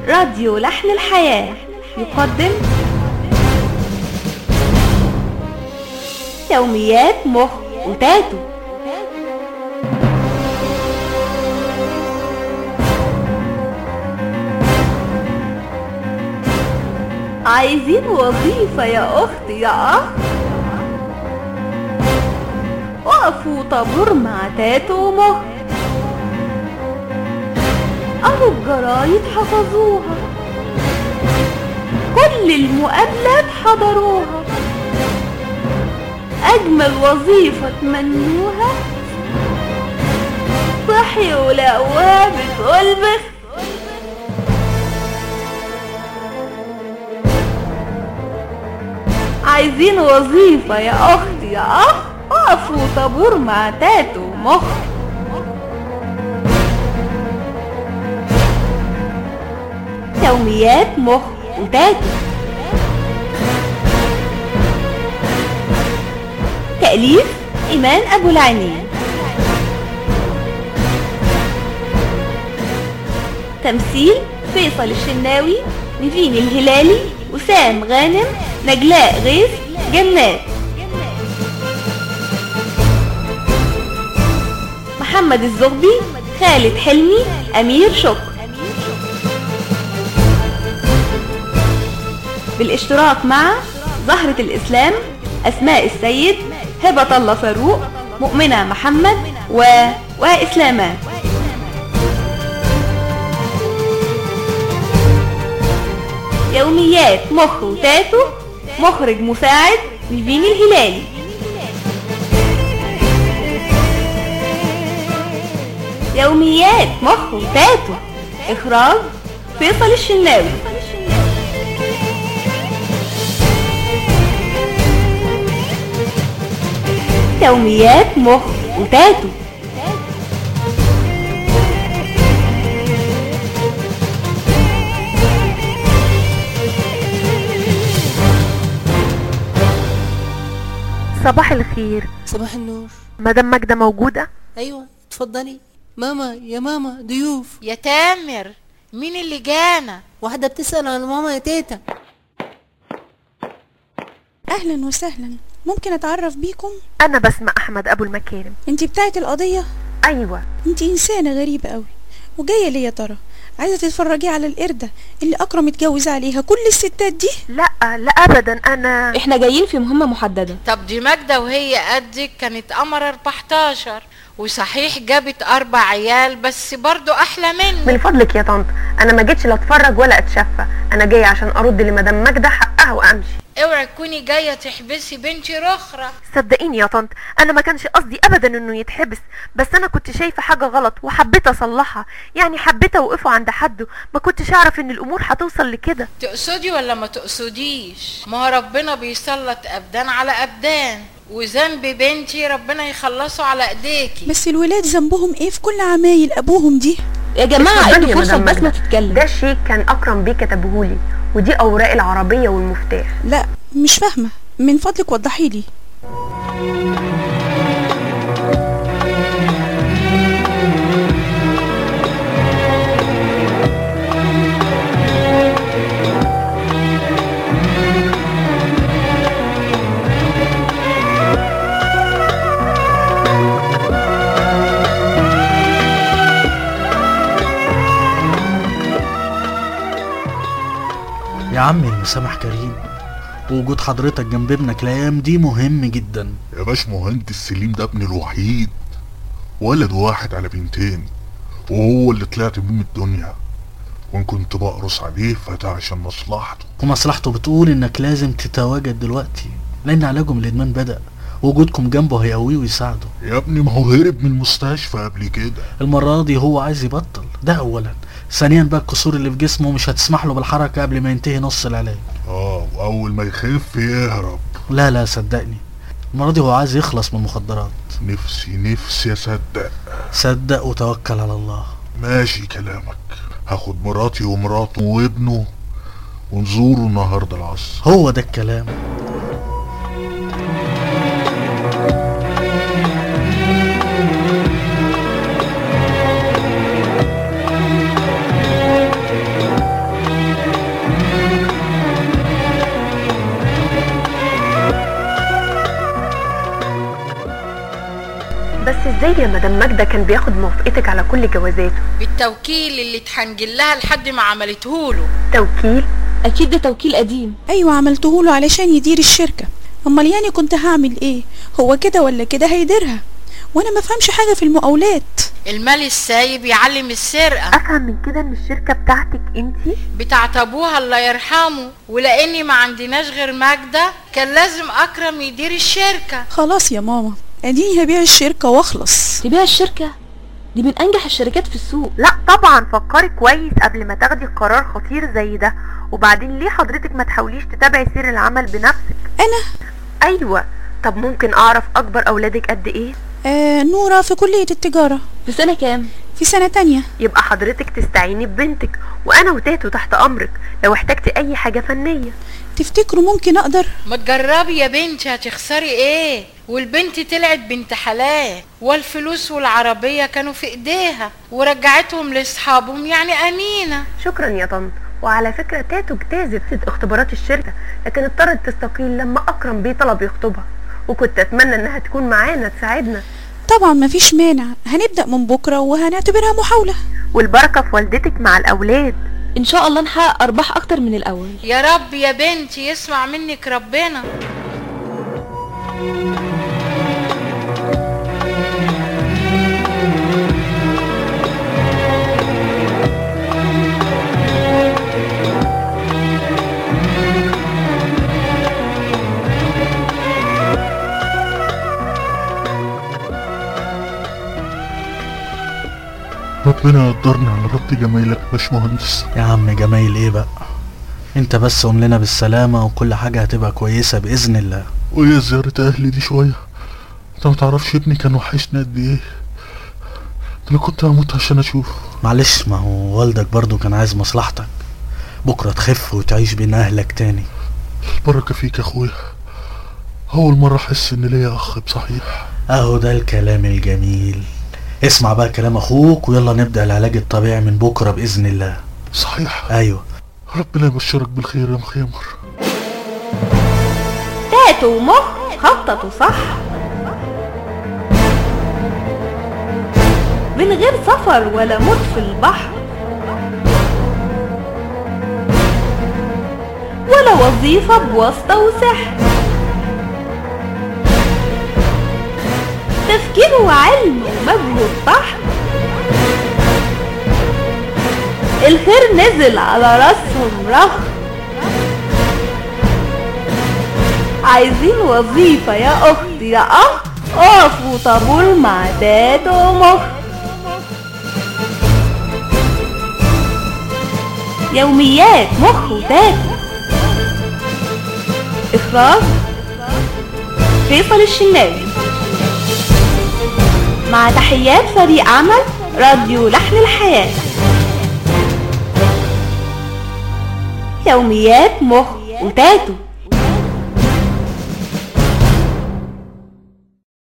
راديو لحن الحياة يقدم يوميات مخ وتاتو عايزين وظيفة يا أختي يا أخ وقفوا طابور مع تاتو ومخ أهو الجرايد حفظوها كل المقابلات حضروها أجمل وظيفة تمنوها صحي ولقوها بتقول بس عايزين وظيفة يا أختي يا أخ وقفوا طابور مع تاتو مخ يوميات مخ وتاتو تأليف إيمان أبو العينين تمثيل فيصل الشناوي نيفين الهلالي وسام غانم نجلاء غيث جنات محمد الزغبي خالد حلمي أمير شكر بالاشتراك مع زهرة الإسلام أسماء السيد هبة الله فاروق مؤمنة محمد و... وإسلامان يوميات مخ وتاتو مخرج مساعد نيفين الهلالي يوميات مخ وتاتو إخراج فيصل الشناوي يوميات مخ وتاتو صباح الخير صباح النور مدام ماجدة موجودة ايوه اتفضلي ماما يا ماما ضيوف يا تامر مين اللي جانا واحدة بتسأل عن ماما يا تيتا اهلا وسهلا ممكن اتعرف بيكم أنا بسمة أحمد أبو المكارم انتي بتاعت القضية أيوة انتي انسانة غريبة قوي وجاية ليه يا ترى عايزة تتفرجي على القردة اللي اكرم اتجوز عليها كل الستات دي لا لا أبدا أنا احنا جايين في مهمة محددة طب دي ماجدة وهي قدك كانت قمر 14 وصحيح جابت اربع عيال بس برضو احلى مني من فضلك يا طنط أنا ما جيتش لا أتفرج ولا أتشفى أنا جاية عشان أرد لمدام ماجدة حقها وأمشي اوعي تكوني جاية تحبسي بنتي رخرة صدقيني يا طنط انا ما كانش قصدي ابدا انه يتحبس بس انا كنت شايفه حاجه غلط وحبيت اصلحها يعني حبيت اوقفه عند حده ما كنتش اعرف ان الامور هتوصل لكده تقصدي ولا ما تقصديش ما هو ربنا بيسلط ابدان على ابدان وذنب بنتي ربنا يخلصه على ايديكي بس الولاد ذنبهم ايه في كل عمايل ابوهم دي يا جماعة اتفضلي ادوا يا فرصة مدام بسمة ماجدة. تتكلم ده شيك كان اكرم بيه كتبهولي ودي اوراق العربيه والمفتاح لا مش فاهمة من فضلك وضحي لي يا عمي المسامح كريم ووجود حضرتك جنب ابنك الايام دي مهم جدا يا باش مهندس سليم ده ابني الوحيد ولد واحد على بنتين وهو اللي طلعت بيه من الدنيا وان كنت بقرص عليه فده عشان مصلحته ومصلحته بتقول انك لازم تتواجد دلوقتي لان علاجه من الادمان بدأ وجودكم جنبه هيقويه ويساعده يا ابني ما هو هرب من المستشفى قبل كده المرة دي هو عايز يبطل ده اولا ثانيا بقى الكسور اللي في جسمه مش هتسمح له بالحركة قبل ما ينتهي نص العلاج اه واول ما يخف يهرب لا لا صدقني المرة دي هو عايز يخلص من المخدرات نفسي نفسي اصدق صدق وتوكل على الله ماشي كلامك هاخد مراتي ومراته وابنه ونزوره النهارده العصر هو ده الكلام ازاي يا مدام ماجدة كان بياخد موافقتك على كل جوازاته بالتوكيل اللي اتحنجل لها لحد ما عملتهوله توكيل اكيد ده توكيل قديم ايوه عملتهوله علشان يدير الشركة امال يعني كنت هعمل ايه هو كده ولا كده هيديرها وانا ما فهمش حاجة في المقاولات المال السايب يعلم السرقة افهم من كده ان الشركة بتاعتك انتي بتاعت ابوها الله يرحمه ولاني ما عندناش غير ماجدة كان لازم اكرم يدير الشركة خلاص يا ماما اديني هبيع الشركة واخلص تبيع الشركة دي من انجح الشركات في السوق لا طبعا فكري كويس قبل ما تاخدي قرار خطير زي ده وبعدين ليه حضرتك ما تحاوليش تتابعي سير العمل بنفسك انا ايوه طب ممكن اعرف اكبر اولادك قد ايه آه نورة في كلية التجارة في سنة كام في سنة تانية يبقى حضرتك تستعيني ببنتك وانا وتاتو تحت امرك لو احتجتي اي حاجه فنيه تفتكروا ممكن اقدر ما تجربي يا بنتي هتخسري ايه والبنت طلعت بنت حلال والفلوس والعربية كانوا في ايديها ورجعتهم لاصحابهم يعني امينة شكرا يا طنط وعلى فكره تاتو اجتازت في اختبارات الشركه لكن اضطرت تستقيل لما اكرم بيه طلب يخطبها وكنت اتمنى انها تكون معانا تساعدنا طبعا مفيش مانع هنبدأ من بكرة وهنعتبرها محاولة والبركه في والدتك مع الاولاد ان شاء الله نحقق ارباح اكتر من الاول يا رب يا بنتي يسمع منك ربنا ربنا يقدرنا على رد جمايلك يا باشمهندس يا عم جمايل ايه بقى انت بس قوم لنا بالسلامة وكل حاجة هتبقى كويسة بإذن الله ويا زيارة اهلي دي شوية انت ما تعرفش ابني كان وحشني قد ايه ده انا كنت هموت عشان اشوفه معلش ما هو والدك برضو كان عايز مصلحتك بكرة تخف وتعيش بين أهلك تاني البركة فيك يا اخويا اول مرة احس ان ليا اخ بصحيح اهو ده الكلام الجميل اسمع بقى كلام اخوك ويلا نبدأ العلاج الطبيعي من بكرة بإذن الله صحيح ايوه ربنا يبشرك بالخير يا مخيمر تاتو ومخ خططوا صح من غير سفر ولا موت في البحر ولا وظيفة بواسطة وسحر تفكير وعلم ومجهود طحن الخير نزل على راسهم رخ عايزين وظيفة يا أختي يا أخ اقفوا طابور مع تاتو ومخ يوميات مخ وتاتو إخراج فيصل الشناوي مع تحيات فريق عمل راديو لحن الحياة يوميات مخ وتاتو